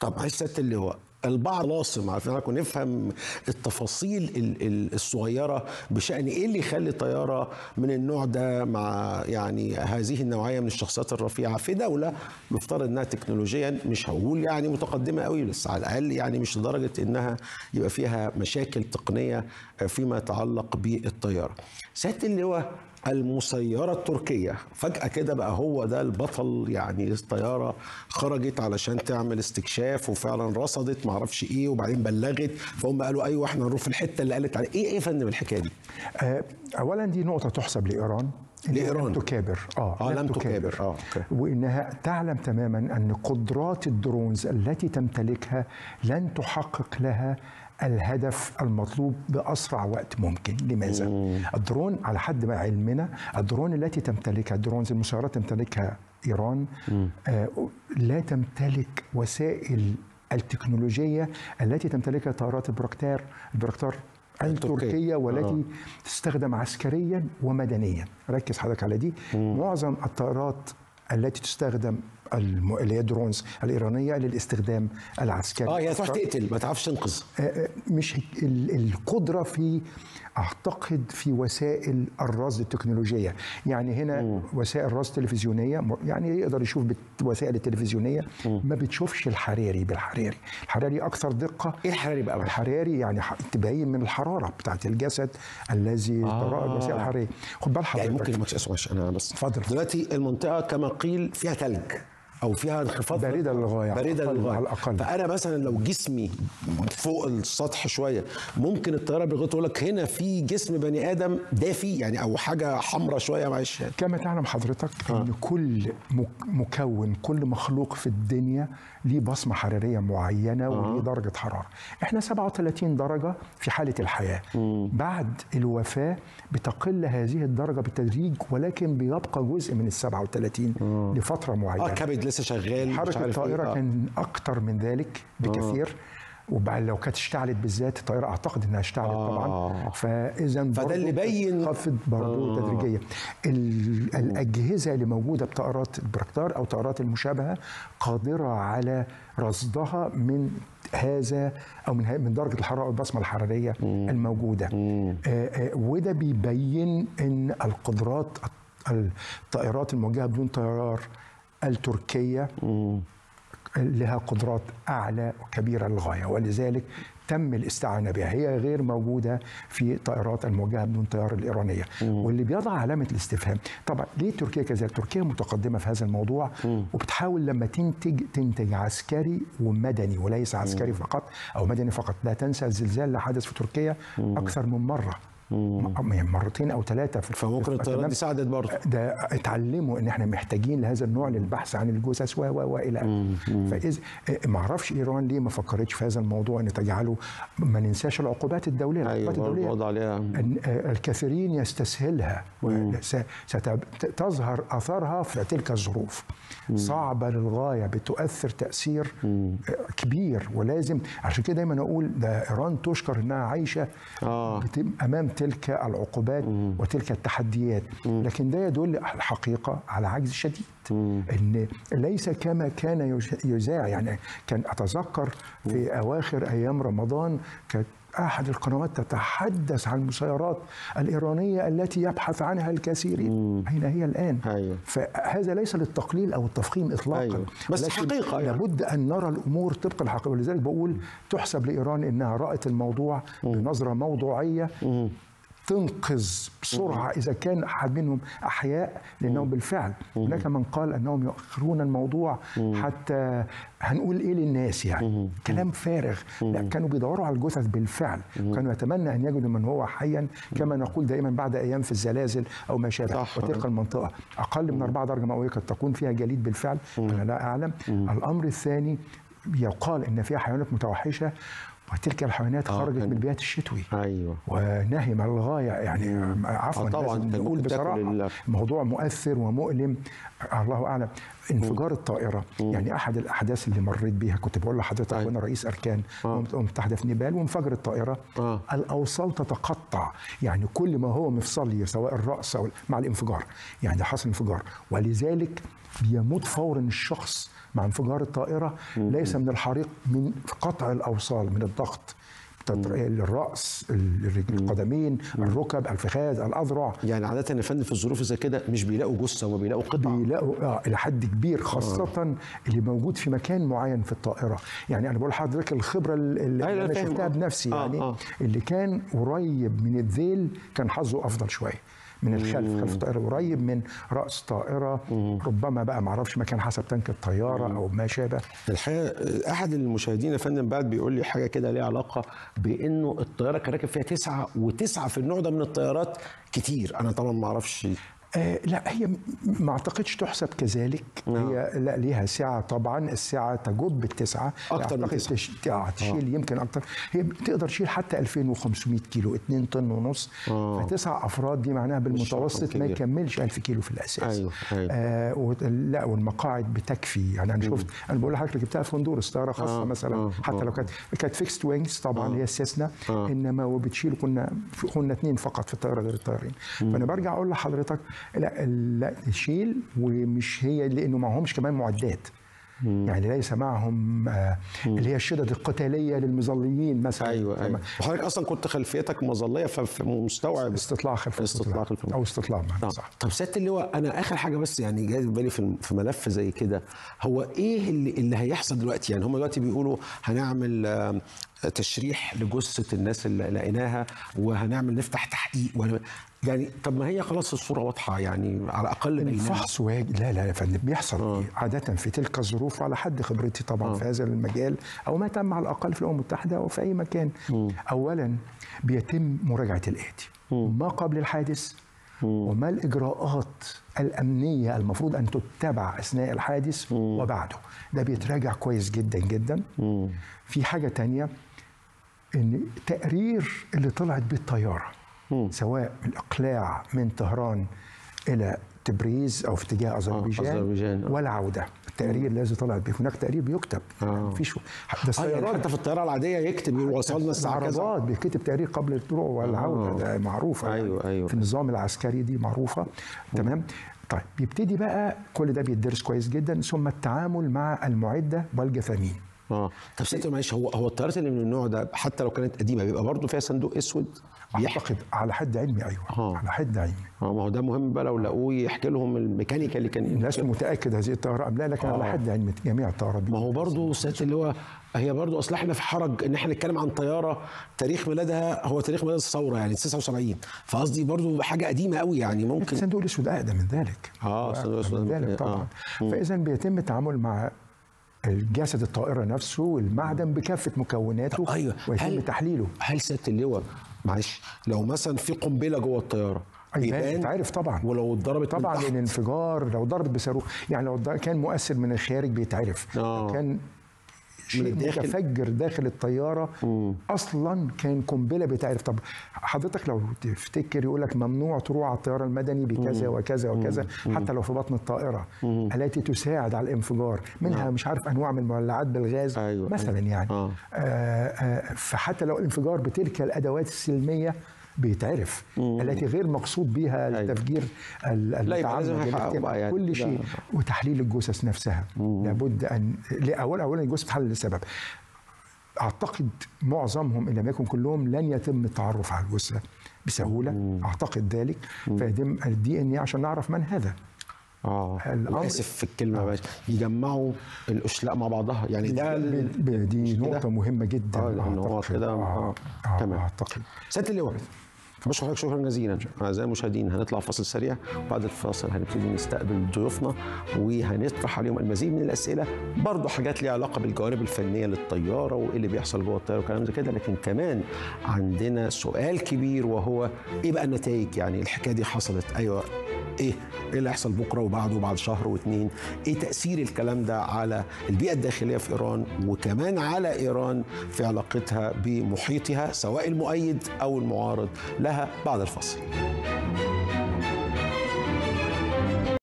طب عايز سياده اللواء البعض لاصم عارفين كنا نفهم التفاصيل ال- ال- الصغيره بشان ايه اللي يخلي طياره من النوع ده مع يعني هذه النوعيه من الشخصيات الرفيعه في دوله مفترض انها تكنولوجيا مش هقول يعني متقدمه قوي بس على الاقل يعني مش لدرجه انها يبقى فيها مشاكل تقنيه فيما يتعلق بالطياره. سياده اللواء المسيرة التركية فجأة كده بقى هو ده البطل يعني الطيارة خرجت علشان تعمل استكشاف وفعلا رصدت معرفش ايه وبعدين بلغت فهم قالوا ايوه احنا نروح في الحتة اللي قالت عليه ايه ايه يا فندم الحكاية دي؟ آه، اولا دي نقطه تحسب لايران إن لإيران. لم تكابر اه, آه، لم تكابر. آه، أوكي. وانها تعلم تماما ان قدرات الدرونز التي تمتلكها لن تحقق لها الهدف المطلوب باسرع وقت ممكن لماذا الدرون على حد ما علمنا الدرون التي تمتلكها الدرونز المسيرات تمتلكها ايران آه لا تمتلك وسائل التكنولوجيه التي تمتلكها طائرات البراكتار البراكتار التركية. التركيه والتي آه. تستخدم عسكريا ومدنيا ركز حضرتك على دي معظم الطائرات التي تستخدم الم- اللي هي الدرونز الايرانيه للاستخدام العسكري اه هي تروح أكثر. تقتل ما تعرفش تنقذ آه، آه، مش هيك- ال- القدره في اعتقد في وسائل الرصد التكنولوجيه يعني هنا وسائل رصد تلفزيونيه م- يعني يقدر يشوف بالوسائل التلفزيونيه ما بتشوفش الحراري بالحراري الحراري اكثر دقه ايه الحراري بقى معلش؟ الحراري يعني ح- تبين من الحراره بتاعت الجسد الذي تراه الوسائل الحراريه خد بال حضرتك يعني ممكن مش اسمع انا بس اتفضل. دلوقتي المنطقه كما قيل فيها ثلج او فيها انخفاض باردة للغاية، على بارده الأقل- للغايه على الأقل. فانا مثلا لو جسمي فوق السطح شويه ممكن الطياره بلغته تقول لك هنا في جسم بني ادم دافي يعني او حاجه حمراء شويه معلش يعني. كما تعلم حضرتك ان كل مك- مكون كل مخلوق في الدنيا ليه بصمه حراريه معينه وليه درجه حراره احنا 37 درجه في حاله الحياه بعد الوفاه بتقل هذه الدرجه بالتدريج ولكن بيبقى جزء من ال 37 لفتره معينه اه كبد لسه شغال مش حركه عارف الطائره إيه. آه. كان اكتر من ذلك بكثير وبعد لو كانت اشتعلت بالذات الطائره اعتقد انها اشتعلت آه. طبعا فاذا فده اللي بين- خفض برضه تدريجيا ال- الاجهزه اللي موجوده بطائرات البراكتار او طائرات المشابهه قادره على رصدها من هذا او من ه- من درجه الحراره البصمه الحراريه الموجوده آه، آه، وده بيبين ان القدرات الطائرات الموجهه بدون طيار التركيه لها قدرات اعلى وكبيره للغايه ولذلك تم الاستعانه بها هي غير موجوده في طائرات الموجهه بدون طيار الايرانيه واللي بيضع علامه الاستفهام طبعا ليه تركيا كذلك تركيا متقدمه في هذا الموضوع وبتحاول لما تنتج تنتج عسكري ومدني وليس عسكري فقط او مدني فقط لا تنسى الزلزال اللي حدث في تركيا اكثر من مره م- يعني مرتين او ثلاثه في فممكن في- الطيارات تمام؟ دي ساعدت برضه ده اتعلموا ان احنا محتاجين لهذا النوع للبحث عن الجثث و و والى اخره فاذا ما اعرفش ايران ليه ما فكرتش في هذا الموضوع ان تجعله ما ننساش العقوبات الدوليه ايوه العقوبات برضه الدوليه وضع عليها أن آه، الكثيرين يستسهلها ستظهر اثرها في تلك الظروف صعبه للغايه بتؤثر تاثير آه، كبير ولازم عشان كده دايما اقول ده ايران تشكر انها عايشه آه. بت- امام تلك العقوبات وتلك التحديات لكن ده يدل الحقيقه على عجز شديد ان ليس كما كان يش- يذاع يعني كان اتذكر في اواخر ايام رمضان كانت احد القنوات تتحدث عن المسيرات الايرانيه التي يبحث عنها الكثيرين اين هي الان أيوة. فهذا ليس للتقليل او التفخيم اطلاقا أيوة. بس ولكن حقيقة يعني. لابد ان نرى الامور طبق الحقيقه ولذلك بقول تحسب لايران انها رات الموضوع بنظره موضوعيه تنقذ بسرعه اذا كان احد منهم احياء لانهم بالفعل هناك من قال انهم يؤخرون الموضوع حتى هنقول ايه للناس يعني كلام فارغ لا كانوا بيدوروا على الجثث بالفعل كانوا يتمنى ان يجدوا من هو حيا كما نقول دائما بعد ايام في الزلازل او ما شابه صح. وتلك المنطقه اقل من 4 درجه مئويه قد تكون فيها جليد بالفعل انا لا اعلم الامر الثاني يقال ان فيها حيوانات متوحشه وتلك الحيوانات آه، خرجت كان- من البيئات الشتوي ايوه وناهمة للغاية يعني عفوا آه، طبعاً، لازم كان نقول ممكن تاكل بصراحة ال- موضوع مؤثر ومؤلم الله أعلم انفجار الطائرة يعني أحد الأحداث اللي مريت بيها كنت بقول لحضرتك أيوة. وأنا رئيس أركان الأمم المتحدة في نيبال وانفجر الطائرة آه. الأوصال تتقطع يعني كل ما هو مفصلي سواء الرأس أو مع الانفجار يعني ده حصل انفجار ولذلك بيموت فورا الشخص مع انفجار الطائره ليس من الحريق من قطع الاوصال من الضغط تط- الراس الرجل- القدمين الركب الفخاذ الاذرع يعني عاده يا فندم في الظروف زي كده مش بيلاقوا جثه وما بيلاقوا قطع بيلاقوا آه الى حد كبير خاصه اللي موجود في مكان معين في الطائره يعني انا بقول لحضرتك الخبره اللي أيوة، انا فاهم، شفتها آه. بنفسي آه، يعني آه. اللي كان قريب من الذيل كان حظه افضل شويه من الخلف خلف الطائره قريب من راس طائره ربما بقى معرفش مكان حسب تانك الطياره او ما شابه الحقيقه احد المشاهدين يا فندم بعد بيقول لي حاجه كده ليها علاقه بانه الطياره كان راكب فيها تسعه وتسعه في النوع ده من الطيارات كتير انا طبعا ما اعرفش آه لا هي م- ما اعتقدش تحسب كذلك نعم. هي لا ليها سعه طبعا السعه تجب التسعه أكتر من أعتقد تسعة. تش- آه، تشيل يمكن اكتر هي بتقدر تشيل حتى 2500 كيلو 2 طن ونص آه. فتسع افراد دي معناها بالمتوسط ما كبير. يكملش 1000 كيلو في الاساس أيوة، أيوة. آه و- لا والمقاعد بتكفي يعني انا شفت انا بقول لحضرتك ركبتها في هندوراس طياره خاصه آه، مثلا آه، حتى آه. لو كانت كانت فيكست وينجز طبعا اللي هي السيسنا آه. انما وبتشيل كنا كنا اثنين فقط في الطياره غير الطيارين فانا برجع اقول لحضرتك لا لا تشيل ومش هي لانه معهمش كمان معدات يعني ليس معهم آه اللي هي الشدد القتاليه للمظليين مثلا ايوه ايوه فما- وحضرتك اصلا كنت خلفيتك مظليه فمستوعب استطلاع خلف استطلاع خلف او استطلاع آه. معنى صح طب سياده اللواء انا اخر حاجه بس يعني جاي في بالي في في ملف زي كده هو ايه اللي, اللي هيحصل دلوقتي يعني هم دلوقتي بيقولوا هنعمل آم، تشريح لجثه الناس اللي لقيناها وهنعمل نفتح تحقيق وهن- يعني طب ما هي خلاص الصوره واضحه يعني على الاقل بيننا. الفحص واجب لا لا يا فندم بيحصل إيه؟ عادة في تلك الظروف على حد خبرتي طبعا في هذا المجال او ما تم على الاقل في الامم المتحده او في اي مكان اولا بيتم مراجعه الاتي ما قبل الحادث وما الاجراءات الامنيه المفروض ان تتبع اثناء الحادث وبعده ده بيتراجع كويس جدا جدا في حاجه تانية ان تقرير اللي طلعت بيه الطياره سواء الاقلاع من طهران الى تبريز او في اتجاه اذربيجان أذربيجان، آه. ولا عوده التقرير الذي طلعت به هناك تقرير بيكتب آه. مفيش ده آه يعني السيارات حتى في الطياره العاديه يكتب وصلنا الساعه كذا عربات بيكتب تقرير قبل الطلوع والعوده ده معروفه أيوة، يعني أيوة. في النظام العسكري دي معروفه تمام طيب بيبتدي بقى كل ده بيدرس كويس جدا ثم التعامل مع المعده والجثامين اه طب سياده معلش هو هو الطيارات اللي من النوع ده حتى لو كانت قديمه بيبقى برضه فيها صندوق اسود بيحكي اعتقد على حد علمي ايوه آه. على حد علمي اه ما هو ده مهم بقى لو لقوه يحكي لهم الميكانيكا اللي كان لست متاكد هذه الطياره ام لا لكن على آه. حد علم جميع الطيارات دي ما هو برضه سياده اللي هو هي برضه اصل احنا في حرج ان احنا نتكلم عن طياره تاريخ ميلادها هو تاريخ ميلاد الثوره يعني 79 فقصدي برضه حاجه قديمه قوي يعني ممكن الصندوق الاسود اقدم من ذلك آه، الصندوق الأسود من أقدم. ذلك طبعا آه. فاذا بيتم التعامل مع الجسد الطائره نفسه والمعدن بكافه مكوناته ايوه ويتم هل تحليله هل سياده اللواء معلش لو مثلا في قنبله جوه الطياره يبان تعرف طبعا ولو اتضربت من طبعا تحت؟ لان انفجار لو ضربت بصاروخ يعني لو ض- كان مؤثر من الخارج بيتعرف آه. لو كان شيء الداخل؟ متفجر داخل الطياره اصلا كان قنبله بيتعرف طب حضرتك لو تفتكر يقول لك ممنوع تروح على الطياره المدني بكذا وكذا وكذا حتى لو في بطن الطائره التي تساعد على الانفجار منها مش عارف انواع من المولعات بالغاز أيوة، مثلا أيوة. يعني آه. آه، آه، فحتى لو الانفجار بتلك الادوات السلميه بيتعرف التي غير مقصود بها التفجير ال- لا، يبقى المتعمد لازم يحققوا الاجتماعي. بقى يعني كل كده. شيء وتحليل الجثث نفسها لابد ان لا، اولا اولا الجثث تحلل لسبب اعتقد معظمهم ان لم يكن كلهم لن يتم التعرف على الجثه بسهوله اعتقد ذلك فيتم الدي ان اي عشان نعرف من هذا اه الأمر- اسف في الكلمه يا باشا يجمعوا الاشلاء مع بعضها يعني ده ال- ب- ب- دي مش كده؟ نقطه مهمه جدا اه لان هو أعتقد. كده آه، آه. آه، تمام اعتقد سياده اللواء بشكر حضرتك شكرا جزيلا اعزائي المشاهدين هنطلع فاصل سريع وبعد الفاصل هنبتدي نستقبل ضيوفنا وهنطرح عليهم المزيد من الاسئله برضه حاجات ليها علاقه بالجوانب الفنيه للطياره وايه اللي بيحصل جوه الطياره وكلام زي كده لكن كمان عندنا سؤال كبير وهو ايه بقى النتائج يعني الحكايه دي حصلت ايوه ايه ايه اللي هيحصل بكره وبعده وبعد شهر واثنين ايه تاثير الكلام ده على البيئه الداخليه في ايران وكمان على ايران في علاقتها بمحيطها سواء المؤيد او المعارض لها بعد الفصل